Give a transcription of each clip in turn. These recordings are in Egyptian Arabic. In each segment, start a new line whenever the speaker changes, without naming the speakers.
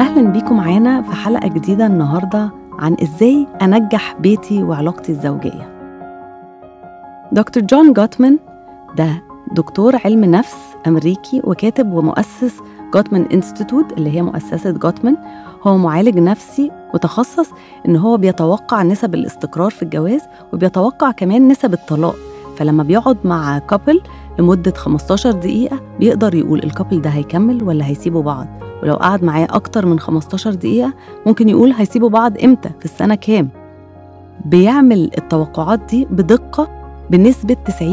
أهلا بيكم معانا في حلقة جديدة النهاردة عن إزاي أنجح بيتي وعلاقتي الزوجية دكتور جون جوتمان ده دكتور علم نفس أمريكي وكاتب ومؤسس جوتمان انستيتوت اللي هي مؤسسة جوتمان هو معالج نفسي وتخصص إن هو بيتوقع نسب الاستقرار في الجواز وبيتوقع كمان نسب الطلاق فلما بيقعد مع كابل لمدة 15 دقيقة بيقدر يقول الكابل ده هيكمل ولا هيسيبوا بعض ولو قعد معاه أكتر من 15 دقيقة ممكن يقول هيسيبوا بعض إمتى في السنة كام بيعمل التوقعات دي بدقة بنسبة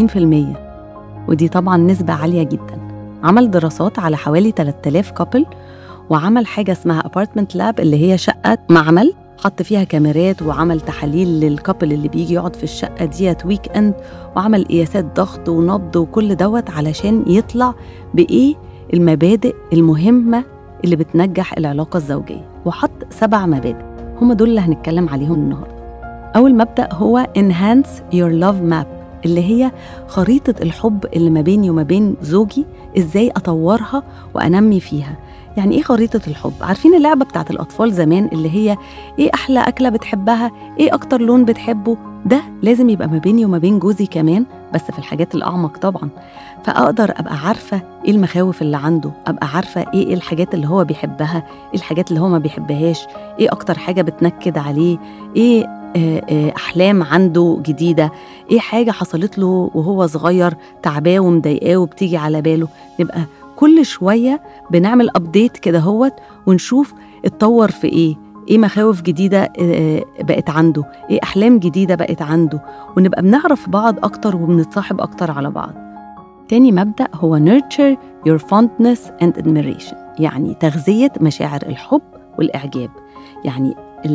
90% ودي طبعا نسبة عالية جدا عمل دراسات على حوالي 3000 كابل وعمل حاجة اسمها ابارتمنت لاب اللي هي شقة معمل حط فيها كاميرات وعمل تحاليل للكابل اللي بيجي يقعد في الشقة ديت ويك اند وعمل قياسات ضغط ونبض وكل دوت علشان يطلع بإيه المبادئ المهمة اللي بتنجح العلاقة الزوجية وحط سبع مبادئ هم دول اللي هنتكلم عليهم النهاردة أول مبدأ هو enhance your love map اللي هي خريطة الحب اللي ما بيني وما بين زوجي إزاي أطورها وأنمي فيها يعني إيه خريطة الحب؟ عارفين اللعبة بتاعت الأطفال زمان اللي هي إيه أحلى أكلة بتحبها؟ إيه أكتر لون بتحبه؟ ده لازم يبقى ما بيني وما بين جوزي كمان بس في الحاجات الأعمق طبعا فأقدر أبقى عارفة إيه المخاوف اللي عنده أبقى عارفة إيه الحاجات اللي هو بيحبها إيه الحاجات اللي هو ما بيحبهاش إيه أكتر حاجة بتنكد عليه إيه أحلام عنده جديدة إيه حاجة حصلت له وهو صغير تعباه ومضايقاه وبتيجي على باله نبقى كل شوية بنعمل أبديت كده هوت ونشوف اتطور في إيه ايه مخاوف جديدة بقت عنده ايه أحلام جديدة بقت عنده ونبقى بنعرف بعض أكتر وبنتصاحب أكتر على بعض تاني مبدأ هو nurture your fondness and admiration يعني تغذية مشاعر الحب والإعجاب يعني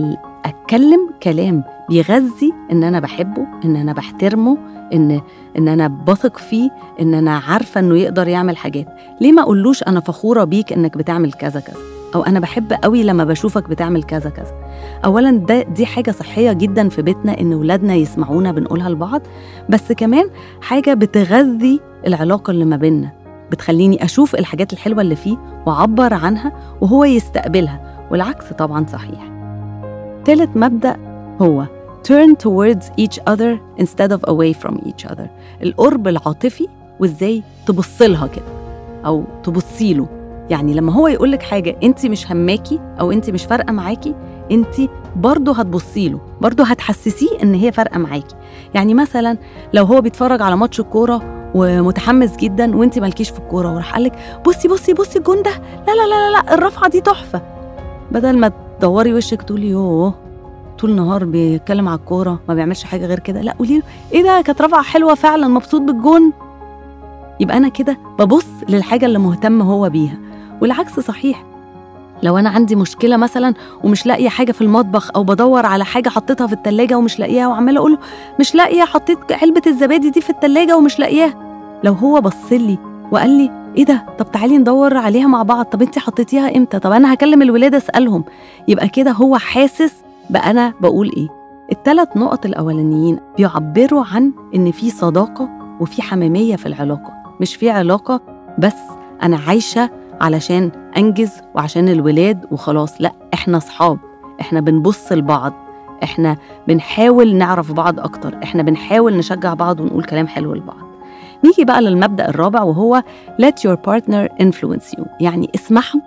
أتكلم كلام بيغذي إن أنا بحبه إن أنا بحترمه إن إن أنا بثق فيه إن أنا عارفة إنه يقدر يعمل حاجات ليه ما أقولوش أنا فخورة بيك إنك بتعمل كذا كذا او انا بحب قوي لما بشوفك بتعمل كذا كذا اولا ده دي حاجه صحيه جدا في بيتنا ان ولادنا يسمعونا بنقولها لبعض بس كمان حاجه بتغذي العلاقه اللي ما بيننا بتخليني اشوف الحاجات الحلوه اللي فيه واعبر عنها وهو يستقبلها والعكس طبعا صحيح ثالث مبدا هو turn towards each other instead of away from each other القرب العاطفي وازاي تبص لها كده او تبصي له يعني لما هو يقول لك حاجه انت مش هماكي او انت مش فارقه معاكي انت برضه هتبصي له برضه هتحسسيه ان هي فارقه معاكي يعني مثلا لو هو بيتفرج على ماتش الكوره ومتحمس جدا وانت مالكيش في الكوره وراح قال لك بصي بصي بصي الجون ده لا لا لا لا الرفعه دي تحفه بدل ما تدوري وشك تقولي يوه طول النهار بيتكلم على الكوره ما بيعملش حاجه غير كده لا قولي له ايه ده كانت رفعه حلوه فعلا مبسوط بالجون يبقى انا كده ببص للحاجه اللي مهتم هو بيها والعكس صحيح لو أنا عندي مشكلة مثلا ومش لاقية حاجة في المطبخ أو بدور على حاجة حطيتها في التلاجة ومش لاقيها وعمالة أقوله مش لاقية حطيت علبة الزبادي دي في التلاجة ومش لاقياها لو هو بصلي وقال لي ايه ده طب تعالي ندور عليها مع بعض طب انت حطيتيها امتى طب انا هكلم الولاد اسالهم يبقى كده هو حاسس بقى انا بقول ايه الثلاث نقط الاولانيين بيعبروا عن ان في صداقه وفي حميميه في العلاقه مش في علاقه بس انا عايشه علشان انجز وعشان الولاد وخلاص لا احنا اصحاب احنا بنبص لبعض احنا بنحاول نعرف بعض اكتر احنا بنحاول نشجع بعض ونقول كلام حلو لبعض نيجي بقى للمبدا الرابع وهو let your partner influence you يعني اسمحوا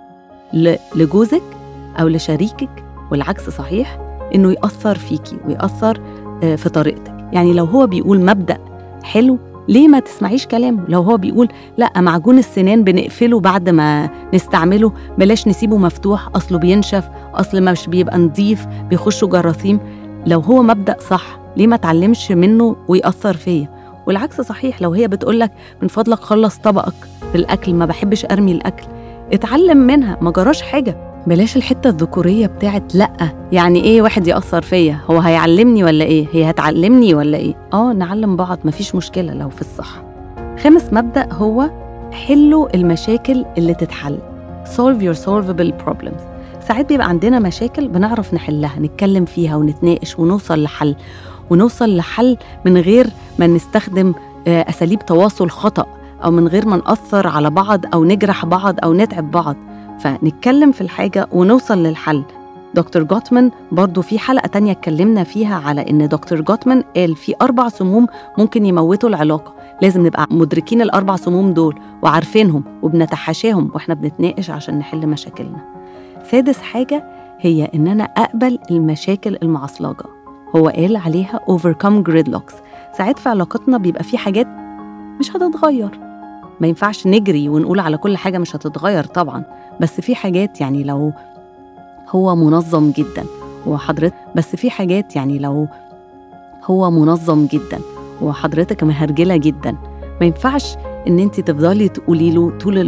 لجوزك او لشريكك والعكس صحيح انه ياثر فيكي وياثر في طريقتك يعني لو هو بيقول مبدا حلو ليه ما تسمعيش كلامه لو هو بيقول لا معجون السنان بنقفله بعد ما نستعمله بلاش نسيبه مفتوح اصله بينشف اصل مش بيبقى نظيف بيخشوا جراثيم لو هو مبدا صح ليه ما اتعلمش منه ويأثر فيا والعكس صحيح لو هي بتقولك من فضلك خلص طبقك في الاكل ما بحبش ارمي الاكل اتعلم منها ما جراش حاجه بلاش الحته الذكوريه بتاعت لا يعني ايه واحد ياثر فيا هو هيعلمني ولا ايه هي هتعلمني ولا ايه اه نعلم بعض مفيش مشكله لو في الصح خامس مبدا هو حلوا المشاكل اللي تتحل solve your solvable problems ساعات بيبقى عندنا مشاكل بنعرف نحلها نتكلم فيها ونتناقش ونوصل لحل ونوصل لحل من غير ما نستخدم اساليب تواصل خطأ او من غير ما نأثر على بعض او نجرح بعض او نتعب بعض فنتكلم في الحاجة ونوصل للحل دكتور جوتمان برضو في حلقة تانية اتكلمنا فيها على إن دكتور جوتمان قال في أربع سموم ممكن يموتوا العلاقة لازم نبقى مدركين الأربع سموم دول وعارفينهم وبنتحاشاهم وإحنا بنتناقش عشان نحل مشاكلنا سادس حاجة هي إن أنا أقبل المشاكل المعصلجة هو قال عليها overcome gridlocks ساعات في علاقتنا بيبقى في حاجات مش هتتغير ما ينفعش نجري ونقول على كل حاجة مش هتتغير طبعا بس في حاجات يعني لو هو منظم جدا وحضرتك بس في حاجات يعني لو هو منظم جدا وحضرتك مهرجلة جدا ما ينفعش ان انت تفضلي تقولي له طول